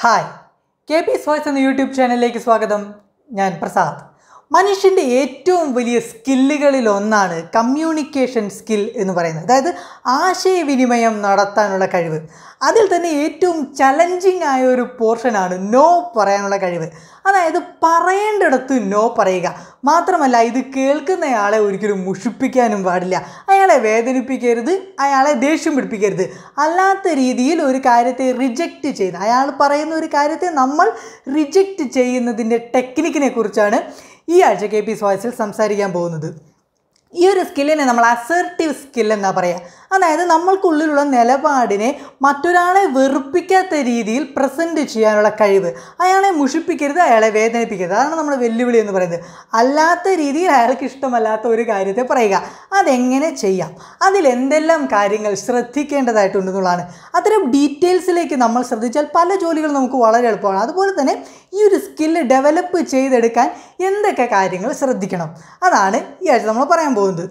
hi K P voice എന്ന YouTube ചാനലിലേക്ക് സ്വാഗതം ഞാൻ പ്രസാദ് മനുഷ്യൻ്റെ ഏറ്റവും വലിയ സ്കില്ലുകളിൽ ഒന്നാണ് കമ്മ്യൂണിക്കേഷൻ സ്കിൽ എന്ന് പറയുന്നത് അതായത് ആശയവിനിമയം നടത്താനുള്ള കഴിവ് അതിൽ തന്നെ ഏറ്റവും ചലഞ്ചിങ് ആയ ഒരു പോർഷനാണ് നോ പറയാനുള്ള കഴിവ് അതായത് പറയേണ്ടിടത്ത് നോ പറയുക മാത്രമല്ല ഇത് കേൾക്കുന്നയാളെ ഒരിക്കലും മുഷിപ്പിക്കാനും പാടില്ല അയാളെ വേദനിപ്പിക്കരുത് അയാളെ ദേഷ്യം പിടിപ്പിക്കരുത് അല്ലാത്ത രീതിയിൽ ഒരു കാര്യത്തെ റിജക്റ്റ് ചെയ്യുന്ന അയാൾ പറയുന്ന ഒരു കാര്യത്തെ നമ്മൾ റിജക്റ്റ് ചെയ്യുന്നതിൻ്റെ ടെക്നിക്കിനെ കുറിച്ചാണ് ഈ ആഴ്ച കെ പി വോയിസിൽ സംസാരിക്കാൻ പോകുന്നത് ഈ ഒരു സ്കില്ലിനെ നമ്മൾ അസേർട്ടീവ് സ്കിൽ എന്നാ പറയുക അതായത് നമ്മൾക്കുള്ളിലുള്ള നിലപാടിനെ മറ്റൊരാളെ വെറുപ്പിക്കാത്ത രീതിയിൽ പ്രസൻറ്റ് ചെയ്യാനുള്ള കഴിവ് അയാളെ മുഷിപ്പിക്കരുത് അയാളെ വേദനിപ്പിക്കരുത് അതാണ് നമ്മുടെ വെല്ലുവിളി എന്ന് പറയുന്നത് അല്ലാത്ത രീതിയിൽ അയാൾക്ക് ഇഷ്ടമല്ലാത്ത ഒരു കാര്യത്തെ പറയുക അതെങ്ങനെ ചെയ്യാം അതിൽ എന്തെല്ലാം കാര്യങ്ങൾ ശ്രദ്ധിക്കേണ്ടതായിട്ടുണ്ടെന്നുള്ളതാണ് അത്തരം ഡീറ്റെയിൽസിലേക്ക് നമ്മൾ ശ്രദ്ധിച്ചാൽ പല ജോലികളും നമുക്ക് വളരെ എളുപ്പമാണ് അതുപോലെ തന്നെ ഈ ഒരു സ്കില്ല് ഡെവലപ്പ് ചെയ്തെടുക്കാൻ എന്തൊക്കെ കാര്യങ്ങൾ ശ്രദ്ധിക്കണം അതാണ് ഈ ആഴ്ച നമ്മൾ പറയാൻ പോകുന്നത്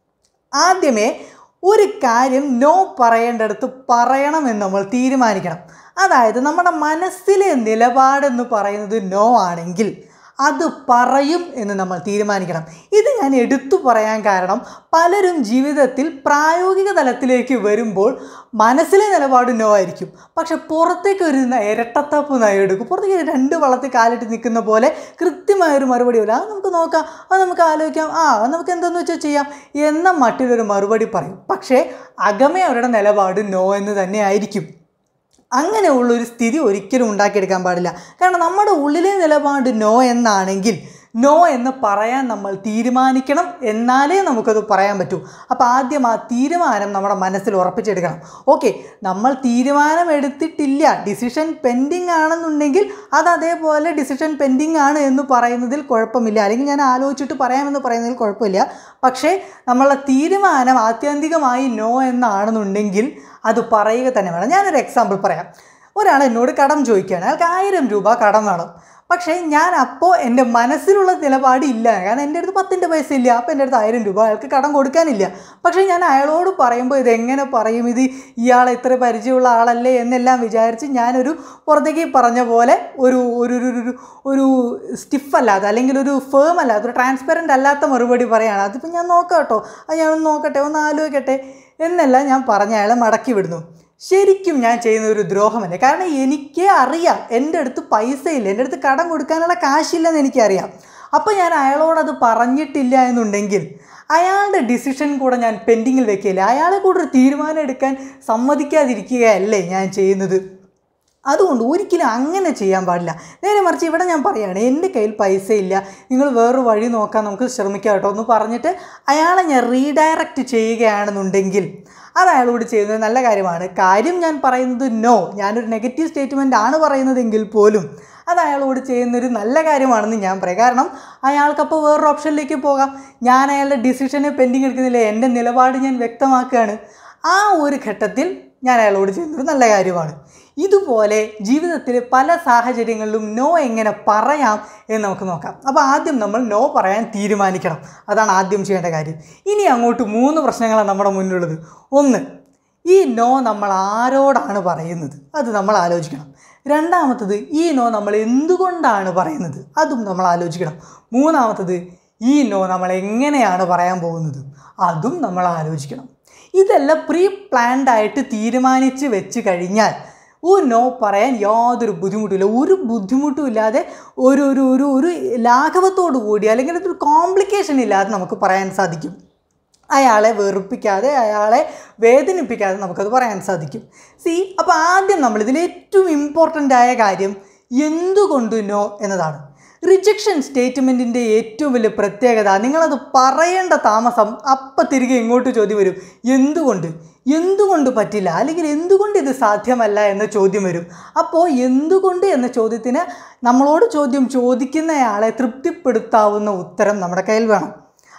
ആദ്യമേ ഒരു കാര്യം നോ പറയേണ്ടടുത്ത് പറയണമെന്ന് നമ്മൾ തീരുമാനിക്കണം അതായത് നമ്മുടെ മനസ്സിലെ നിലപാടെന്ന് പറയുന്നത് നോ ആണെങ്കിൽ അത് പറയും എന്ന് നമ്മൾ തീരുമാനിക്കണം ഇത് ഞാൻ എടുത്തു പറയാൻ കാരണം പലരും ജീവിതത്തിൽ പ്രായോഗിക തലത്തിലേക്ക് വരുമ്പോൾ മനസ്സിലെ നിലപാട് നോ ആയിരിക്കും പക്ഷെ പുറത്തേക്ക് ഒരു ന- ഇരട്ടത്തപ്പ് നയം എടുക്കും പുറത്തേക്ക് രണ്ട് വള്ളത്തിൽ കാലിട്ട് നിൽക്കുന്ന പോലെ കൃത്യമായൊരു മറുപടി വരും അത് നമുക്ക് നോക്കാം അത് നമുക്ക് ആലോചിക്കാം ആ അത് നമുക്ക് എന്തെന്ന് വെച്ചാൽ ചെയ്യാം എന്ന മട്ടിലൊരു മറുപടി പറയും പക്ഷേ അകമേ അവരുടെ നിലപാട് നോ എന്ന് തന്നെ ആയിരിക്കും അങ്ങനെയുള്ള ഒരു സ്ഥിതി ഒരിക്കലും ഉണ്ടാക്കിയെടുക്കാൻ പാടില്ല കാരണം നമ്മുടെ ഉള്ളിലെ നിലപാട് നോ എന്നാണെങ്കിൽ നോ എന്ന് പറയാൻ നമ്മൾ തീരുമാനിക്കണം എന്നാലേ നമുക്കത് പറയാൻ പറ്റൂ അപ്പോൾ ആദ്യം ആ തീരുമാനം നമ്മുടെ മനസ്സിൽ ഉറപ്പിച്ചെടുക്കണം ഓക്കെ നമ്മൾ തീരുമാനം എടുത്തിട്ടില്ല ഡിസിഷൻ പെൻഡിങ് ആണെന്നുണ്ടെങ്കിൽ അത് അതേപോലെ ഡിസിഷൻ പെൻഡിങ് ആണ് എന്ന് പറയുന്നതിൽ കുഴപ്പമില്ല അല്ലെങ്കിൽ ഞാൻ ആലോചിച്ചിട്ട് പറയാമെന്ന് പറയുന്നതിൽ കുഴപ്പമില്ല പക്ഷേ നമ്മളുടെ തീരുമാനം ആത്യന്തികമായി നോ എന്നാണെന്നുണ്ടെങ്കിൽ അത് പറയുക തന്നെ വേണം ഞാനൊരു എക്സാമ്പിൾ പറയാം ഒരാൾ എന്നോട് കടം ചോദിക്കുകയാണ് അയാൾക്ക് ആയിരം രൂപ കടം വേണം പക്ഷേ ഞാൻ അപ്പോൾ എൻ്റെ മനസ്സിലുള്ള നിലപാട് ഇല്ല കാരണം എൻ്റെ അടുത്ത് പത്തിൻ്റെ പൈസ ഇല്ല അപ്പോൾ എൻ്റെ അടുത്ത് ആയിരം രൂപ അയാൾക്ക് കടം കൊടുക്കാനില്ല പക്ഷേ ഞാൻ അയാളോട് പറയുമ്പോൾ ഇത് എങ്ങനെ പറയും ഇത് ഇയാൾ ഇത്ര പരിചയമുള്ള ആളല്ലേ എന്നെല്ലാം വിചാരിച്ച് ഞാനൊരു പുറത്തേക്ക് പറഞ്ഞ പോലെ ഒരു ഒരു ഒരു ഒരു ഒരു സ്റ്റിഫ് അല്ലാത്ത അല്ലെങ്കിൽ ഒരു ഫേം അല്ലാത്ത ഒരു ട്രാൻസ്പെറൻ്റ് അല്ലാത്ത മറുപടി പറയുകയാണ് അതിപ്പോൾ ഞാൻ നോക്കാം കേട്ടോ അത് ഞാനൊന്ന് നോക്കട്ടെ ഒന്ന് ആലോചിക്കട്ടെ എന്നെല്ലാം ഞാൻ പറഞ്ഞ അയാളെ മടക്കി വിടുന്നു ശരിക്കും ഞാൻ ചെയ്യുന്ന ഒരു ദ്രോഹമല്ലേ കാരണം എനിക്ക് അറിയാം എൻ്റെ അടുത്ത് പൈസ ഇല്ല എൻ്റെ അടുത്ത് കടം കൊടുക്കാനുള്ള കാശില്ലെന്ന് എനിക്കറിയാം അപ്പോൾ ഞാൻ അയാളോട് അത് പറഞ്ഞിട്ടില്ല എന്നുണ്ടെങ്കിൽ അയാളുടെ ഡിസിഷൻ കൂടെ ഞാൻ പെൻഡിങ്ങിൽ വെക്കില്ല അയാളെ കൂടെ ഒരു തീരുമാനം എടുക്കാൻ സമ്മതിക്കാതിരിക്കുകയല്ലേ ഞാൻ ചെയ്യുന്നത് അതുകൊണ്ട് ഒരിക്കലും അങ്ങനെ ചെയ്യാൻ പാടില്ല നേരെ മറിച്ച് ഇവിടെ ഞാൻ പറയുകയാണ് എൻ്റെ കയ്യിൽ പൈസ ഇല്ല നിങ്ങൾ വേറൊരു വഴി നോക്കാൻ നമുക്ക് ശ്രമിക്കാം കേട്ടോ എന്ന് പറഞ്ഞിട്ട് അയാളെ ഞാൻ റീഡയറക്റ്റ് ചെയ്യുകയാണെന്നുണ്ടെങ്കിൽ അത് അയാളോട് ചെയ്യുന്നത് നല്ല കാര്യമാണ് കാര്യം ഞാൻ പറയുന്നത് നോ ഞാനൊരു നെഗറ്റീവ് സ്റ്റേറ്റ്മെൻ്റ് ആണ് പറയുന്നതെങ്കിൽ പോലും അത് അയാളോട് ചെയ്യുന്നൊരു നല്ല കാര്യമാണെന്ന് ഞാൻ പറയും കാരണം അയാൾക്കപ്പോൾ വേറൊരു ഓപ്ഷനിലേക്ക് പോകാം ഞാൻ അയാളുടെ ഡിസിഷനെ പെൻഡിങ് എടുക്കുന്നില്ല എൻ്റെ നിലപാട് ഞാൻ വ്യക്തമാക്കുകയാണ് ആ ഒരു ഘട്ടത്തിൽ ഞാൻ അയാളോട് ചെയ്യുന്നൊരു നല്ല കാര്യമാണ് ഇതുപോലെ ജീവിതത്തിൽ പല സാഹചര്യങ്ങളിലും നോ എങ്ങനെ പറയാം എന്ന് നമുക്ക് നോക്കാം അപ്പോൾ ആദ്യം നമ്മൾ നോ പറയാൻ തീരുമാനിക്കണം അതാണ് ആദ്യം ചെയ്യേണ്ട കാര്യം ഇനി അങ്ങോട്ട് മൂന്ന് പ്രശ്നങ്ങളാണ് നമ്മുടെ മുന്നിലുള്ളത് ഒന്ന് ഈ നോ നമ്മൾ ആരോടാണ് പറയുന്നത് അത് നമ്മൾ ആലോചിക്കണം രണ്ടാമത്തത് ഈ നോ നമ്മൾ എന്തുകൊണ്ടാണ് പറയുന്നത് അതും നമ്മൾ ആലോചിക്കണം മൂന്നാമത്തത് ഈ നോ നമ്മൾ എങ്ങനെയാണ് പറയാൻ പോകുന്നത് അതും നമ്മൾ ആലോചിക്കണം ഇതെല്ലാം പ്രീ പ്ലാൻഡ് ആയിട്ട് തീരുമാനിച്ച് വെച്ച് കഴിഞ്ഞാൽ ഒരു നോ പറയാൻ യാതൊരു ബുദ്ധിമുട്ടില്ല ഒരു ബുദ്ധിമുട്ടും ഇല്ലാതെ ഒരു ഒരു ഒരു ഒരു ലാഘവത്തോടു കൂടി അല്ലെങ്കിൽ ഒരു കോംപ്ലിക്കേഷൻ ഇല്ലാതെ നമുക്ക് പറയാൻ സാധിക്കും അയാളെ വെറുപ്പിക്കാതെ അയാളെ വേദനിപ്പിക്കാതെ നമുക്കത് പറയാൻ സാധിക്കും സി അപ്പോൾ ആദ്യം നമ്മൾ ഇതിൽ ഏറ്റവും ഇമ്പോർട്ടൻ്റ് ആയ കാര്യം എന്തുകൊണ്ട് നോ എന്നതാണ് റിജക്ഷൻ സ്റ്റേറ്റ്മെൻറ്റിൻ്റെ ഏറ്റവും വലിയ പ്രത്യേകത നിങ്ങളത് പറയേണ്ട താമസം അപ്പം തിരികെ ഇങ്ങോട്ട് ചോദ്യം വരും എന്തുകൊണ്ട് എന്തുകൊണ്ട് പറ്റില്ല അല്ലെങ്കിൽ എന്തുകൊണ്ട് ഇത് സാധ്യമല്ല എന്ന ചോദ്യം വരും അപ്പോൾ എന്തുകൊണ്ട് എന്ന ചോദ്യത്തിന് നമ്മളോട് ചോദ്യം ചോദിക്കുന്നയാളെ തൃപ്തിപ്പെടുത്താവുന്ന ഉത്തരം നമ്മുടെ കയ്യിൽ വേണം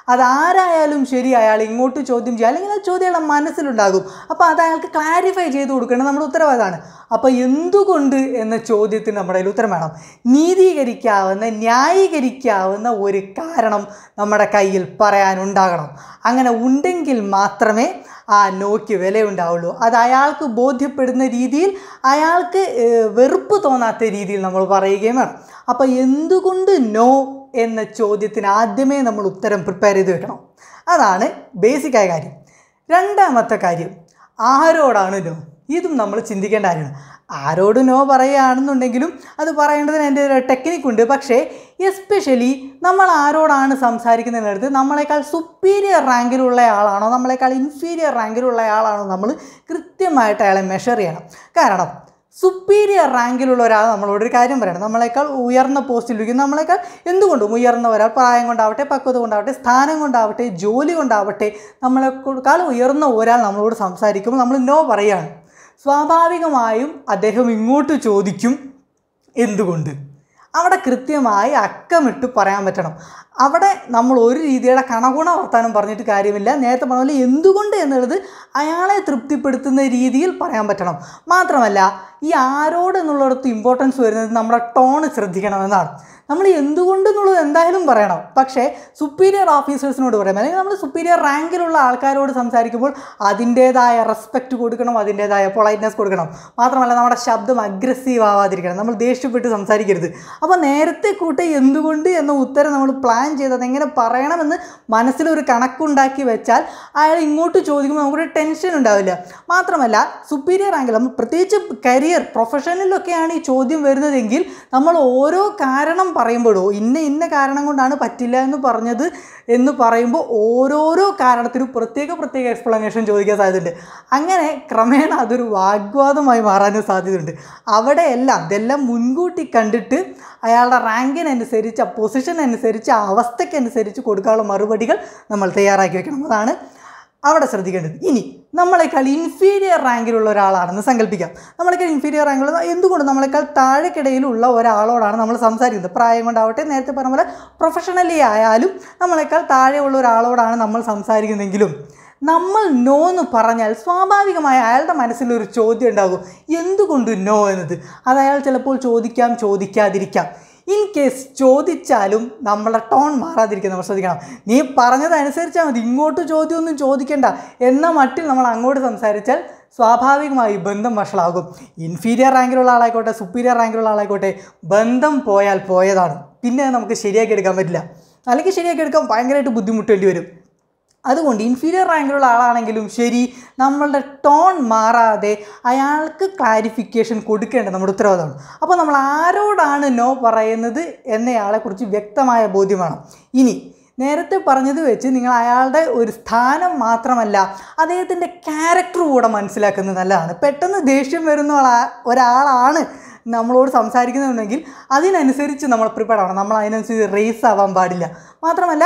അതാരായാലും ശരി അയാൾ ഇങ്ങോട്ട് ചോദ്യം ചെയ്യുക അല്ലെങ്കിൽ ആ ചോദ്യം അയാളുടെ മനസ്സിലുണ്ടാകും അപ്പോൾ അത് അയാൾക്ക് ക്ലാരിഫൈ ചെയ്ത് കൊടുക്കേണ്ടത് നമ്മുടെ ഉത്തരവാദമാണ് അപ്പോൾ എന്തുകൊണ്ട് എന്ന ചോദ്യത്തിന് നമ്മുടെ കയ്യിൽ ഉത്തരം വേണം നീതീകരിക്കാവുന്ന ന്യായീകരിക്കാവുന്ന ഒരു കാരണം നമ്മുടെ കയ്യിൽ പറയാനുണ്ടാകണം അങ്ങനെ ഉണ്ടെങ്കിൽ മാത്രമേ ആ നോയ്ക്ക് വിലയുണ്ടാവുള്ളൂ അത് അയാൾക്ക് ബോധ്യപ്പെടുന്ന രീതിയിൽ അയാൾക്ക് ഏഹ്, വെറുപ്പ് തോന്നാത്ത രീതിയിൽ നമ്മൾ പറയുകയും വേണം അപ്പോൾ എന്തുകൊണ്ട് നോ എന്ന ചോദ്യത്തിന് ആദ്യമേ നമ്മൾ ഉത്തരം പ്രിപ്പയർ ചെയ്ത് വെക്കണം അതാണ് ബേസിക്കായ കാര്യം രണ്ടാമത്തെ കാര്യം ആരോടാണ് നോ ഇതും നമ്മൾ ചിന്തിക്കേണ്ട കാര്യമാണ് ആരോട് നോ പറയുകയാണെന്നുണ്ടെങ്കിലും അത് പറയേണ്ടതിന് എൻ്റെ ഒരു ടെക്നിക്കുണ്ട് പക്ഷേ എസ്പെഷ്യലി നമ്മൾ ആരോടാണ് സംസാരിക്കുന്നതിനടുത്ത് നമ്മളെക്കാൾ സുപ്പീരിയർ റാങ്കിലുള്ള ആളാണോ നമ്മളെക്കാൾ ഇൻഫീരിയർ റാങ്കിലുള്ള ആളാണോ നമ്മൾ കൃത്യമായിട്ട് അയാളെ മെഷർ ചെയ്യണം കാരണം സുപ്പീരിയർ റാങ്കിലുള്ള ഒരാൾ നമ്മളോട് ഒരു കാര്യം പറയണം നമ്മളെക്കാൾ ഉയർന്ന പോസ്റ്റിൽ ഇരിക്കുന്ന നമ്മളെക്കാൾ എന്തുകൊണ്ടും ഉയർന്ന ഒരാൾ പ്രായം കൊണ്ടാവട്ടെ പക്വത കൊണ്ടാവട്ടെ സ്ഥാനം കൊണ്ടാവട്ടെ ജോലി കൊണ്ടാവട്ടെ നമ്മളെക്കാൾ ഉയർന്ന ഒരാൾ നമ്മളോട് സംസാരിക്കുമ്പോൾ നമ്മൾ നോ പറയുകയാണ് സ്വാഭാവികമായും അദ്ദേഹം ഇങ്ങോട്ട് ചോദിക്കും എന്തുകൊണ്ട് അവിടെ കൃത്യമായി അക്കമിട്ട് പറയാൻ പറ്റണം അവിടെ നമ്മൾ ഒരു രീതിയുടെ കണകുണ വർത്താനം പറഞ്ഞിട്ട് കാര്യമില്ല നേരത്തെ പറഞ്ഞ പോലെ എന്തുകൊണ്ട് എന്നുള്ളത് അയാളെ തൃപ്തിപ്പെടുത്തുന്ന രീതിയിൽ പറയാൻ പറ്റണം മാത്രമല്ല ഈ ആരോട് എന്നുള്ളിടത്ത് ഇമ്പോർട്ടൻസ് വരുന്നത് നമ്മുടെ ടോൺ ശ്രദ്ധിക്കണമെന്നാണ് നമ്മൾ എന്തുകൊണ്ട് എന്നുള്ളത് എന്തായാലും പറയണം പക്ഷേ സുപ്പീരിയർ ഓഫീസേഴ്സിനോട് പറയാം അല്ലെങ്കിൽ നമ്മൾ സുപ്പീരിയർ റാങ്കിലുള്ള ആൾക്കാരോട് സംസാരിക്കുമ്പോൾ അതിൻ്റേതായ റെസ്പെക്റ്റ് കൊടുക്കണം അതിൻ്റേതായ പൊളൈറ്റ്നെസ് കൊടുക്കണം മാത്രമല്ല നമ്മുടെ ശബ്ദം അഗ്രസീവ് ആവാതിരിക്കണം നമ്മൾ ദേഷ്യപ്പെട്ട് സംസാരിക്കരുത് അപ്പോൾ നേരത്തെ കൂട്ടെ എന്തുകൊണ്ട് എന്ന ഉത്തരം നമ്മൾ പ്ലാൻ ചെയ്തത് എങ്ങനെ പറയണമെന്ന് മനസ്സിലൊരു കണക്കുണ്ടാക്കി വെച്ചാൽ അയാൾ ഇങ്ങോട്ട് ചോദിക്കുമ്പോൾ നമുക്കൊരു ടെൻഷൻ ഉണ്ടാവില്ല മാത്രമല്ല സുപ്പീരിയർ റാങ്കിൽ നമ്മൾ പ്രത്യേകിച്ച് കരിയർ പ്രൊഫഷനിലൊക്കെയാണ് ഈ ചോദ്യം വരുന്നതെങ്കിൽ നമ്മൾ ഓരോ കാരണം പറയുമ്പോഴോ ഇന്ന ഇന്ന കാരണം കൊണ്ടാണ് പറ്റില്ല എന്ന് പറഞ്ഞത് എന്ന് പറയുമ്പോൾ ഓരോരോ കാരണത്തിനും പ്രത്യേക പ്രത്യേക എക്സ്പ്ലനേഷൻ ചോദിക്കാൻ സാധ്യതയുണ്ട് അങ്ങനെ ക്രമേണ അതൊരു വാഗ്വാദമായി മാറാനും സാധ്യതയുണ്ട് അവിടെയെല്ലാം ഇതെല്ലാം മുൻകൂട്ടി കണ്ടിട്ട് അയാളുടെ റാങ്കിനനുസരിച്ച് ആ പൊസിഷൻ അനുസരിച്ച് ആ അവസ്ഥയ്ക്കനുസരിച്ച് കൊടുക്കാനുള്ള മറുപടികൾ നമ്മൾ തയ്യാറാക്കി വെക്കണം അതാണ് അവിടെ ശ്രദ്ധിക്കേണ്ടത് ഇനി നമ്മളെക്കാൾ ഇൻഫീരിയർ റാങ്കിലുള്ള ഒരാളാണെന്ന് സങ്കല്പിക്കാം നമ്മളെക്കാൾ ഇൻഫീരിയർ റാങ്കിലുള്ള എന്തുകൊണ്ട് നമ്മളെക്കാൾ താഴെക്കിടയിലുള്ള ഒരാളോടാണ് നമ്മൾ സംസാരിക്കുന്നത് പ്രായം കൊണ്ടാവട്ടെ നേരത്തെ പറഞ്ഞ പോലെ പ്രൊഫഷണലി ആയാലും നമ്മളെക്കാൾ താഴെയുള്ള ഒരാളോടാണ് നമ്മൾ സംസാരിക്കുന്നതെങ്കിലും നമ്മൾ നോ എന്ന് പറഞ്ഞാൽ സ്വാഭാവികമായി അയാളുടെ മനസ്സിലൊരു ചോദ്യം ഉണ്ടാകും എന്തുകൊണ്ട് നോ എന്നത് അത് അയാൾ ചിലപ്പോൾ ചോദിക്കാം ചോദിക്കാതിരിക്കാം ഇൻ കേസ് ചോദിച്ചാലും നമ്മളെ ടോൺ മാറാതിരിക്കാൻ നമ്മൾ ശ്രദ്ധിക്കണം നീ പറഞ്ഞതനുസരിച്ചാൽ മതി ഇങ്ങോട്ട് ചോദ്യമൊന്നും ചോദിക്കേണ്ട എന്ന മട്ടിൽ നമ്മൾ അങ്ങോട്ട് സംസാരിച്ചാൽ സ്വാഭാവികമായി ബന്ധം വഷളാകും ഇൻഫീരിയർ റാങ്കിലുള്ള ആളായിക്കോട്ടെ സുപ്പീരിയർ റാങ്കിലുള്ള ആളായിക്കോട്ടെ ബന്ധം പോയാൽ പോയതാണ് പിന്നെ അത് നമുക്ക് ശരിയാക്കി എടുക്കാൻ പറ്റില്ല അല്ലെങ്കിൽ ശരിയാക്കി എടുക്കാൻ ഭയങ്കരമായിട്ട് ബുദ്ധിമുട്ടേണ്ടി വരും അതുകൊണ്ട് ഇൻഫീരിയർ റാങ്കിലുള്ള ആളാണെങ്കിലും ശരി നമ്മളുടെ ടോൺ മാറാതെ അയാൾക്ക് ക്ലാരിഫിക്കേഷൻ കൊടുക്കേണ്ടത് നമ്മുടെ ഉത്തരവാദിത്തമാണ് അപ്പോൾ നമ്മൾ ആരോടാണ് നോ പറയുന്നത് എന്നയാളെക്കുറിച്ച് വ്യക്തമായ ബോധ്യം വേണം ഇനി നേരത്തെ പറഞ്ഞത് വെച്ച് നിങ്ങൾ അയാളുടെ ഒരു സ്ഥാനം മാത്രമല്ല അദ്ദേഹത്തിൻ്റെ ക്യാരക്ടർ കൂടെ മനസ്സിലാക്കുന്നത് നല്ലതാണ് പെട്ടെന്ന് ദേഷ്യം വരുന്ന ഒരാ- ഒരാളാണ് നമ്മളോട് സംസാരിക്കുന്നുണ്ടെങ്കിൽ അതിനനുസരിച്ച് നമ്മൾ പ്രിപ്പയർ ആവണം നമ്മൾ അതിനനുസരിച്ച് റേസ് ആവാൻ പാടില്ല മാത്രമല്ല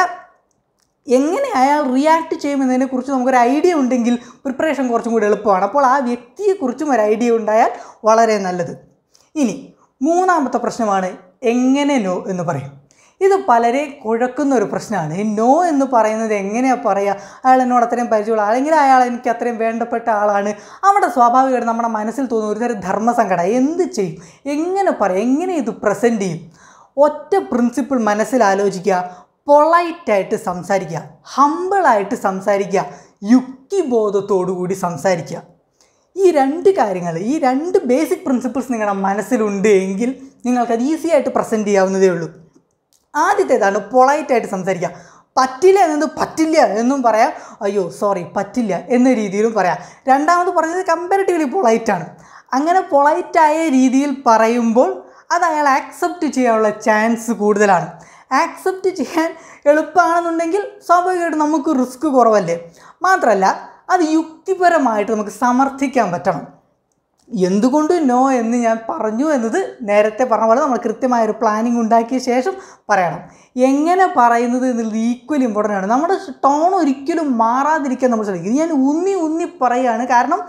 എങ്ങനെ അയാൾ റിയാക്ട് ചെയ്യുമെന്നതിനെക്കുറിച്ച് നമുക്കൊരു ഐഡിയ ഉണ്ടെങ്കിൽ പ്രിപ്പറേഷൻ കുറച്ചും കൂടി എളുപ്പമാണ് അപ്പോൾ ആ വ്യക്തിയെക്കുറിച്ചും ഒരു ഐഡിയ ഉണ്ടായാൽ വളരെ നല്ലത് ഇനി മൂന്നാമത്തെ പ്രശ്നമാണ് എങ്ങനെ നോ എന്ന് പറയും ഇത് പലരെ കുഴക്കുന്ന ഒരു പ്രശ്നമാണ് ഈ നോ എന്ന് പറയുന്നത് എങ്ങനെയാണ് പറയുക അയാൾ എന്നോട് അത്രയും പരിചയമുള്ള അല്ലെങ്കിൽ അയാൾ എനിക്ക് അത്രയും വേണ്ടപ്പെട്ട ആളാണ് അവിടെ സ്വാഭാവികമായിട്ട് നമ്മുടെ മനസ്സിൽ തോന്നുന്ന ഒരു തരം ധർമ്മസങ്കടം എന്ത് ചെയ്യും എങ്ങനെ പറയും എങ്ങനെ ഇത് പ്രസൻറ്റ് ചെയ്യും ഒറ്റ പ്രിൻസിപ്പിൾ മനസ്സിൽ ആലോചിക്കുക പൊളൈറ്റായിട്ട് സംസാരിക്കുക ഹമ്പിളായിട്ട് സംസാരിക്കുക യുക്തിബോധത്തോടു കൂടി സംസാരിക്കുക ഈ രണ്ട് കാര്യങ്ങൾ ഈ രണ്ട് ബേസിക് പ്രിൻസിപ്പിൾസ് നിങ്ങളുടെ മനസ്സിലുണ്ട് എങ്കിൽ നിങ്ങൾക്കത് ഈസി ആയിട്ട് പ്രസൻറ്റ് ചെയ്യാവുന്നതേ ഉള്ളൂ ആദ്യത്തേതാണ് പൊളൈറ്റായിട്ട് സംസാരിക്കുക പറ്റില്ല എന്നത് പറ്റില്ല എന്നും പറയാം അയ്യോ സോറി പറ്റില്ല എന്ന രീതിയിലും പറയാം രണ്ടാമത് പറഞ്ഞത് കമ്പാരിറ്റീവ്ലി പൊളൈറ്റാണ് അങ്ങനെ പൊളൈറ്റായ രീതിയിൽ പറയുമ്പോൾ അത് അയാൾ ആക്സെപ്റ്റ് ചെയ്യാനുള്ള ചാൻസ് കൂടുതലാണ് ആക്സെപ്റ്റ് ചെയ്യാൻ എളുപ്പമാണെന്നുണ്ടെങ്കിൽ സ്വാഭാവികമായിട്ടും നമുക്ക് റിസ്ക് കുറവല്ലേ മാത്രമല്ല അത് യുക്തിപരമായിട്ട് നമുക്ക് സമർത്ഥിക്കാൻ പറ്റണം എന്തുകൊണ്ട് നോ എന്ന് ഞാൻ പറഞ്ഞു എന്നത് നേരത്തെ പറഞ്ഞ പോലെ നമ്മൾ കൃത്യമായ ഒരു പ്ലാനിങ് ഉണ്ടാക്കിയ ശേഷം പറയണം എങ്ങനെ പറയുന്നത് എന്നുള്ളത് ഈക്വലി ഇമ്പോർട്ടൻ്റ് ആണ് നമ്മുടെ ടോൺ ഒരിക്കലും മാറാതിരിക്കാൻ നമ്മൾ ശ്രദ്ധിക്കും ഇത് ഞാൻ ഉന്നി ഉന്നി പറയുകയാണ് കാരണം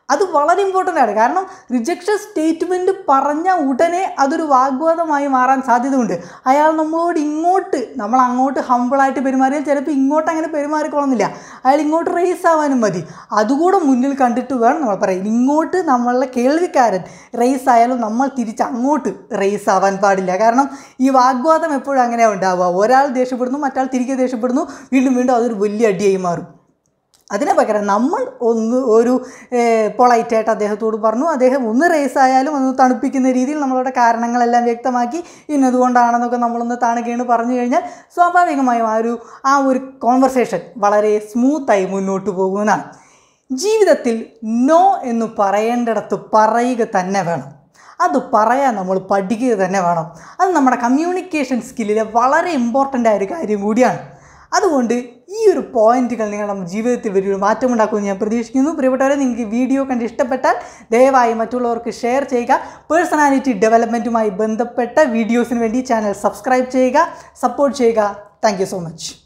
അത് വളരെ ഇമ്പോർട്ടൻ്റ് ആണ് കാരണം റിജക്ഷൻ സ്റ്റേറ്റ്മെൻറ്റ് പറഞ്ഞ ഉടനെ അതൊരു വാഗ്വാദമായി മാറാൻ സാധ്യതയുണ്ട് അയാൾ നമ്മളോട് ഇങ്ങോട്ട് നമ്മൾ അങ്ങോട്ട് ഹമ്പിളായിട്ട് പെരുമാറിയാൽ ചിലപ്പോൾ ഇങ്ങോട്ട് അങ്ങനെ പെരുമാറിക്കൊള്ളുന്നില്ല അയാൾ ഇങ്ങോട്ട് റേസ് ആവാനും മതി അതുകൂടെ മുന്നിൽ കണ്ടിട്ട് വേണം നമ്മൾ പറയാൻ ഇങ്ങോട്ട് നമ്മളുടെ കേൾവിക്കാരൻ റേസ് ആയാലും നമ്മൾ തിരിച്ച് അങ്ങോട്ട് റേസ് ആവാൻ പാടില്ല കാരണം ഈ വാഗ്വാദം എപ്പോഴും അങ്ങനെയാണ് ഉണ്ടാവുക ഒരാൾ ദേഷ്യപ്പെടുന്നു മറ്റാൾ തിരികെ ദേഷ്യപ്പെടുന്നു വീണ്ടും വീണ്ടും അതൊരു വലിയ അടിയായി മാറും അതിന് പകരം നമ്മൾ ഒന്ന് ഒരു പൊളൈറ്റായിട്ട് അദ്ദേഹത്തോട് പറഞ്ഞു അദ്ദേഹം ഒന്ന് റേസ് ആയാലും ഒന്ന് തണുപ്പിക്കുന്ന രീതിയിൽ നമ്മളുടെ കാരണങ്ങളെല്ലാം വ്യക്തമാക്കി ഇന്നതുകൊണ്ടാണെന്നൊക്കെ നമ്മളൊന്ന് താണുകയാണ് പറഞ്ഞു കഴിഞ്ഞാൽ സ്വാഭാവികമായും ആ ഒരു ആ ഒരു കോൺവെർസേഷൻ വളരെ സ്മൂത്തായി മുന്നോട്ട് പോകുന്നതാണ് ജീവിതത്തിൽ നോ എന്ന് പറയേണ്ടിടത്ത് പറയുക തന്നെ വേണം അത് പറയാൻ നമ്മൾ പഠിക്കുക തന്നെ വേണം അത് നമ്മുടെ കമ്മ്യൂണിക്കേഷൻ സ്കില്ലിലെ വളരെ ഇമ്പോർട്ടൻ്റ് ആയ ഒരു കാര്യം കൂടിയാണ് അതുകൊണ്ട് ഈ ഒരു പോയിന്റുകൾ നിങ്ങളുടെ ജീവിതത്തിൽ വലിയൊരു മാറ്റമുണ്ടാക്കുമെന്ന് ഞാൻ പ്രതീക്ഷിക്കുന്നു പ്രിയപ്പെട്ടവരെ നിങ്ങൾക്ക് വീഡിയോ കണ്ട് ഇഷ്ടപ്പെട്ടാൽ ദയവായി മറ്റുള്ളവർക്ക് ഷെയർ ചെയ്യുക പേഴ്സണാലിറ്റി ഡെവലപ്മെൻറ്റുമായി ബന്ധപ്പെട്ട വീഡിയോസിന് വേണ്ടി ചാനൽ സബ്സ്ക്രൈബ് ചെയ്യുക സപ്പോർട്ട് ചെയ്യുക താങ്ക് സോ മച്ച്